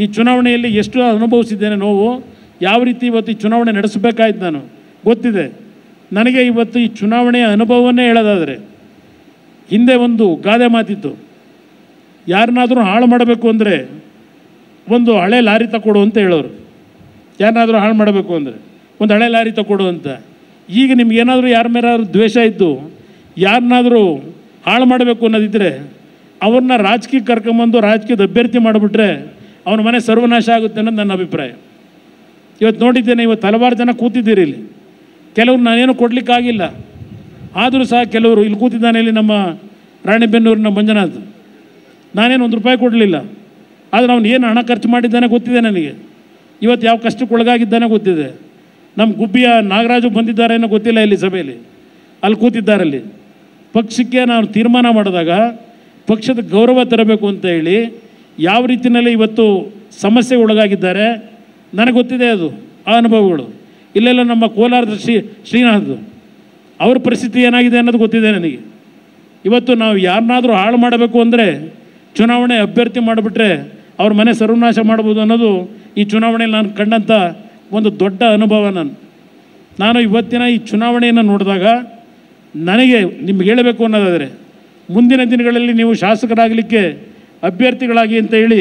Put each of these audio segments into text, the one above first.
ಈ ಚುನಾವಣೆಯಲ್ಲಿ ಎಷ್ಟು ಅನುಭವಿಸಿದ್ದೇನೆ ನೋವು ಯಾವ ರೀತಿ ಇವತ್ತು ಈ ಚುನಾವಣೆ ನಡೆಸಬೇಕಾಯ್ತು ನಾನು ಗೊತ್ತಿದೆ ನನಗೆ ಇವತ್ತು ಈ ಚುನಾವಣೆಯ ಅನುಭವವನ್ನೇ ಹೇಳೋದಾದರೆ ಹಿಂದೆ ಒಂದು ಗಾದೆ ಮಾತಿತ್ತು ಯಾರನ್ನಾದರೂ ಹಾಳು ಮಾಡಬೇಕು ಅಂದರೆ ಒಂದು ಹಳೆ ಲಾರಿ ತಗೊಡು ಅಂತ ಹೇಳೋರು ಯಾರನ್ನಾದರೂ ಹಾಳು ಮಾಡಬೇಕು ಅಂದರೆ ಒಂದು ಹಳೆ ಲಾರಿ ತಗೊಡು ಅಂತ ಈಗ ನಿಮ್ಗೇನಾದರೂ ಯಾರ ಮೇಲಾದ್ರೂ ದ್ವೇಷ ಇದ್ದು ಯಾರನ್ನಾದರೂ ಹಾಳು ಮಾಡಬೇಕು ಅನ್ನೋದಿದ್ದರೆ ಅವ್ರನ್ನ ರಾಜಕೀಯ ಕರ್ಕೊಂಬಂದು ರಾಜಕೀಯದ ಅಭ್ಯರ್ಥಿ ಮಾಡಿಬಿಟ್ರೆ ಅವನ ಮನೆ ಸರ್ವನಾಶ ಆಗುತ್ತೆ ಅನ್ನೋದು ನನ್ನ ಅಭಿಪ್ರಾಯ ಇವತ್ತು ನೋಡಿದ್ದೇನೆ ಇವತ್ತು ಹಲವಾರು ಜನ ಕೂತಿದ್ದೀರಿ ಇಲ್ಲಿ ಕೆಲವ್ರು ನಾನೇನು ಕೊಡಲಿಕ್ಕಾಗಿಲ್ಲ ಆದರೂ ಸಹ ಕೆಲವರು ಇಲ್ಲಿ ಕೂತಿದ್ದಾನೆ ಇಲ್ಲಿ ನಮ್ಮ ರಾಣಿಬೆನ್ನೂರಿನ ಮಂಜುನಾಥ್ ನಾನೇನು ಒಂದು ರೂಪಾಯಿ ಕೊಡಲಿಲ್ಲ ಆದರೆ ಅವನು ಏನು ಹಣ ಖರ್ಚು ಮಾಡಿದ್ದಾನೆ ಗೊತ್ತಿದೆ ನನಗೆ ಇವತ್ತು ಯಾವ ಕಷ್ಟಕ್ಕೊಳಗಾಗಿದ್ದಾನೆ ಗೊತ್ತಿದೆ ನಮ್ಮ ಗುಬ್ಬಿಯ ನಾಗರಾಜು ಬಂದಿದ್ದಾರೆ ಅನ್ನೋ ಗೊತ್ತಿಲ್ಲ ಇಲ್ಲಿ ಸಭೆಯಲ್ಲಿ ಅಲ್ಲಿ ಕೂತಿದ್ದಾರಲ್ಲಿ ಪಕ್ಷಕ್ಕೆ ನಾವು ತೀರ್ಮಾನ ಮಾಡಿದಾಗ ಪಕ್ಷದ ಗೌರವ ತರಬೇಕು ಅಂತ ಹೇಳಿ ಯಾವ ರೀತಿಯಲ್ಲಿ ಇವತ್ತು ಸಮಸ್ಯೆ ಒಳಗಾಗಿದ್ದಾರೆ ನನಗೆ ಗೊತ್ತಿದೆ ಅದು ಆ ಅನುಭವಗಳು ಇಲ್ಲೆಲ್ಲ ನಮ್ಮ ಕೋಲಾರದ ಶ್ರೀ ಶ್ರೀನಾಥ್ ಅವ್ರ ಪರಿಸ್ಥಿತಿ ಏನಾಗಿದೆ ಅನ್ನೋದು ಗೊತ್ತಿದೆ ನನಗೆ ಇವತ್ತು ನಾವು ಯಾರನ್ನಾದರೂ ಹಾಳು ಮಾಡಬೇಕು ಅಂದರೆ ಚುನಾವಣೆ ಅಭ್ಯರ್ಥಿ ಮಾಡಿಬಿಟ್ರೆ ಅವ್ರ ಮನೆ ಸರ್ವನಾಶ ಮಾಡ್ಬೋದು ಅನ್ನೋದು ಈ ಚುನಾವಣೆಯಲ್ಲಿ ನಾನು ಕಂಡಂಥ ಒಂದು ದೊಡ್ಡ ಅನುಭವ ನಾನು ನಾನು ಇವತ್ತಿನ ಈ ಚುನಾವಣೆಯನ್ನು ನೋಡಿದಾಗ ನನಗೆ ನಿಮ್ಗೆ ಹೇಳಬೇಕು ಅನ್ನೋದಾದರೆ ಮುಂದಿನ ದಿನಗಳಲ್ಲಿ ನೀವು ಶಾಸಕರಾಗಲಿಕ್ಕೆ ಅಭ್ಯರ್ಥಿಗಳಾಗಿ ಅಂತ ಹೇಳಿ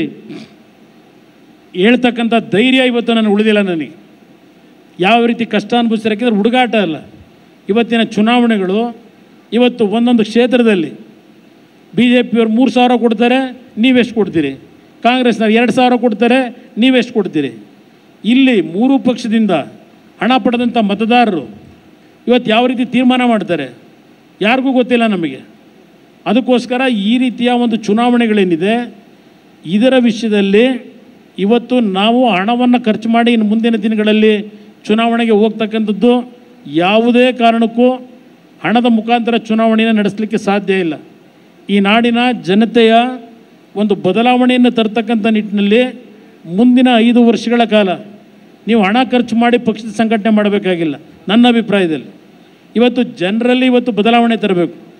ಹೇಳ್ತಕ್ಕಂಥ ಧೈರ್ಯ ಇವತ್ತು ನನಗೆ ಉಳಿದಿಲ್ಲ ನನಗೆ ಯಾವ ರೀತಿ ಕಷ್ಟ ಅನುಭವಿಸಿರಕ್ಕಿದ್ರೆ ಹುಡುಗಾಟ ಅಲ್ಲ ಇವತ್ತಿನ ಚುನಾವಣೆಗಳು ಇವತ್ತು ಒಂದೊಂದು ಕ್ಷೇತ್ರದಲ್ಲಿ ಬಿ ಜೆ ಪಿಯವ್ರು ಮೂರು ಸಾವಿರ ಕೊಡ್ತಾರೆ ನೀವೆಷ್ಟು ಕೊಡ್ತೀರಿ ಕಾಂಗ್ರೆಸ್ನವ್ರು ಎರಡು ಸಾವಿರ ಕೊಡ್ತಾರೆ ನೀವೆಷ್ಟು ಕೊಡ್ತೀರಿ ಇಲ್ಲಿ ಮೂರು ಪಕ್ಷದಿಂದ ಹಣ ಪಡೆದಂಥ ಮತದಾರರು ಇವತ್ತು ಯಾವ ರೀತಿ ತೀರ್ಮಾನ ಮಾಡ್ತಾರೆ ಯಾರಿಗೂ ಗೊತ್ತಿಲ್ಲ ನಮಗೆ ಅದಕ್ಕೋಸ್ಕರ ಈ ರೀತಿಯ ಒಂದು ಚುನಾವಣೆಗಳೇನಿದೆ ಇದರ ವಿಷಯದಲ್ಲಿ ಇವತ್ತು ನಾವು ಹಣವನ್ನು ಖರ್ಚು ಮಾಡಿ ಇನ್ನು ಮುಂದಿನ ದಿನಗಳಲ್ಲಿ ಚುನಾವಣೆಗೆ ಹೋಗ್ತಕ್ಕಂಥದ್ದು ಯಾವುದೇ ಕಾರಣಕ್ಕೂ ಹಣದ ಮುಖಾಂತರ ಚುನಾವಣೆಯನ್ನು ನಡೆಸಲಿಕ್ಕೆ ಸಾಧ್ಯ ಇಲ್ಲ ಈ ನಾಡಿನ ಜನತೆಯ ಒಂದು ಬದಲಾವಣೆಯನ್ನು ತರ್ತಕ್ಕಂಥ ನಿಟ್ಟಿನಲ್ಲಿ ಮುಂದಿನ ಐದು ವರ್ಷಗಳ ಕಾಲ ನೀವು ಹಣ ಖರ್ಚು ಮಾಡಿ ಪಕ್ಷದ ಸಂಘಟನೆ ಮಾಡಬೇಕಾಗಿಲ್ಲ ನನ್ನ ಅಭಿಪ್ರಾಯದಲ್ಲಿ ಇವತ್ತು ಜನರಲ್ಲಿ ಇವತ್ತು ಬದಲಾವಣೆ ತರಬೇಕು